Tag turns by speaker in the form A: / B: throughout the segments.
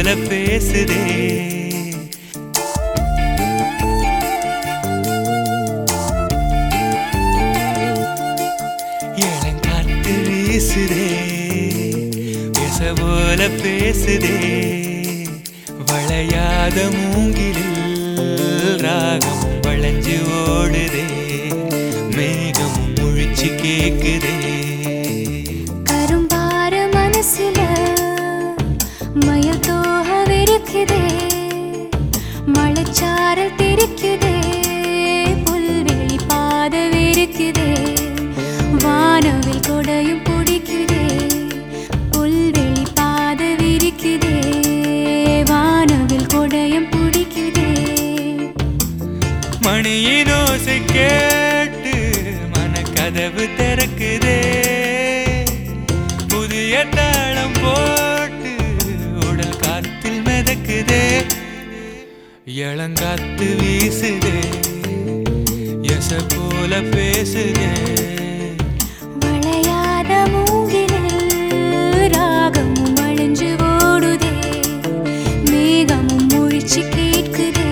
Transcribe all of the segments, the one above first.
A: போல பேசுதே இளங்காத்து வீசுதே பேச போல பேசுதே வளையாத மூங்கிலில் ராகமும் வளைஞ்சு ஓடுதே மேகமும் முழிச்சு கேக்குதே
B: கரும்பார மனசுல மயில் தோக விரிக்குதே மழைச்சாரல் தெரிக்குதே புல்வெளி பாத விரிக்குதே வானவில் கொடையும் பிடிக்குதே புல்வெளி பாத விரிக்குதே வானவில் கொடையும் பிடிக்குதே
A: மணியின் ஓசை கேட்டு மனக்கதவு திறக்குதே புதிய தாளம் போட்டு உடல் காத்தில் மிதக்குதே இளங்காத்து வீசுதே எச போல பேசுதே
B: வளையாத மூங்கிலில் ராகமும் அழிஞ்சு ஓடுதே மேகமும் முழிச்சு கேட்குதே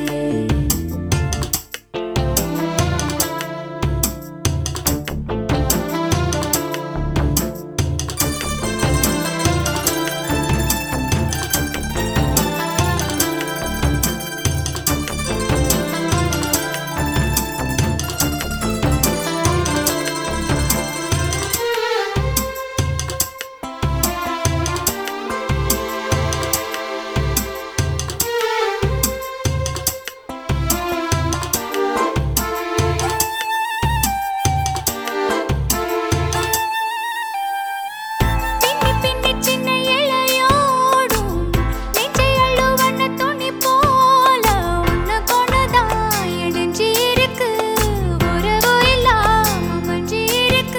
B: பின்னி பின்னி சின்ன இழையோடும் நெஞ்சை அள்ளுவண்ண துணி போல உன்னை கொண்டுதான் இணைஞ்சு இருக்கு உறவு இல்லாம மஞ்சி இருக்கு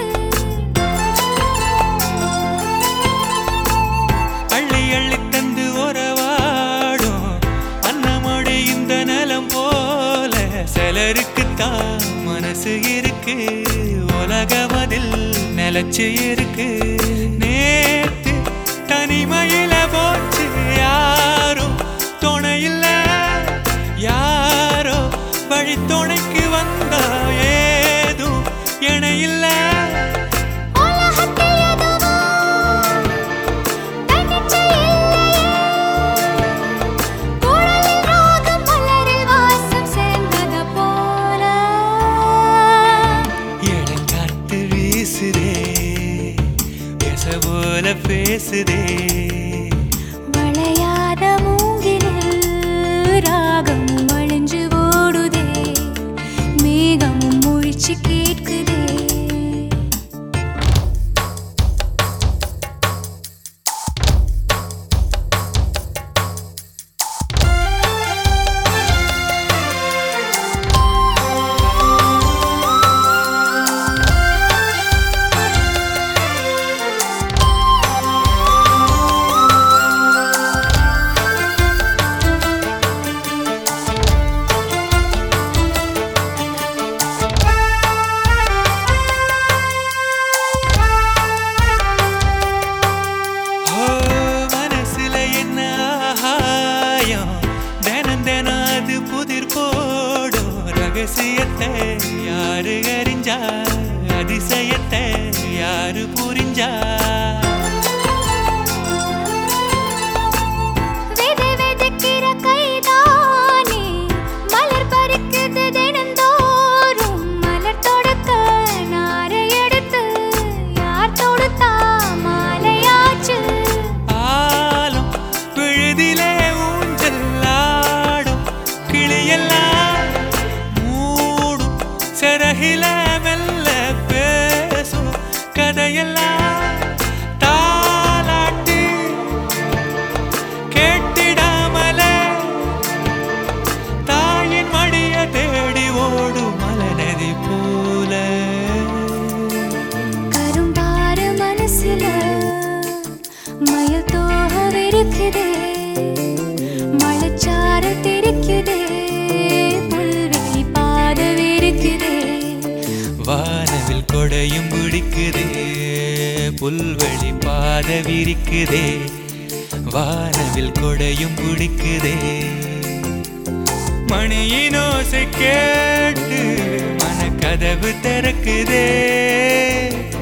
A: அள்ளி அள்ளி தந்து உறவாடும் அன்னமொழி இந்த நலம் போல சிலருக்குத்தான் மனசு இருக்கு உலகமதில் நிலச்சு இருக்கு நேத்து தனிமையில போச்சு யாரும் துணையில்ல யாரோ வழி துணைக்கு வந்தா ஏதும் இணையில்ல
B: உலகத்தில் எதுவோ தன்னிச்சை இல்லையே குழலில் ராகம் மலரில் வாசம் சேர்ந்தது போல
A: இளங்காத்து வீசுதே பேச போல பேசுதே
B: வளையாத மூங்கிலில் ராகமும் அழிஞ்சு ஓடுதே மேகமும் முழிச்சு கேட்குதே
A: ஓ மனசுல என்ன ஆகாயம் தினம் தினம் அது புதிர் போடும் ரகசியத்தை யாரு அறிஞ்சா அதிசயத்தை யாரு புரிஞ்சா
B: விதை விதைக்கிற கைதானே மலர் பறிக்குது தினந்தோறும் மலர் தொடுக்க நாரை எடுத்து யார் தொடுத்தா மாலையாச்சு
A: ஆலம் விழுதிலே ஊஞ்சல் ஆடும் கிளியெல்லாம் மூடும் சிறகில மெல்ல பேசும் கதையெல்லாம் தாலாட்டு கேட்டிடாமலே தாயின் மடிய தேடி ஓடும் மலநதி போல
B: கரும்பாறு மனசுல மயில் தோக விரிக்குதே மழைச்சாரல் தெரிக்குதே புல்வெளி பாத விரிக்குதே
A: வானவில் கொடையும் பிடிக்குதே புல்வெளி பாத விரிக்குதே வானவில் கொடையும் பிடிக்குதே மணியின் ஓசை கேட்டு மனக்கதவு திறக்குதே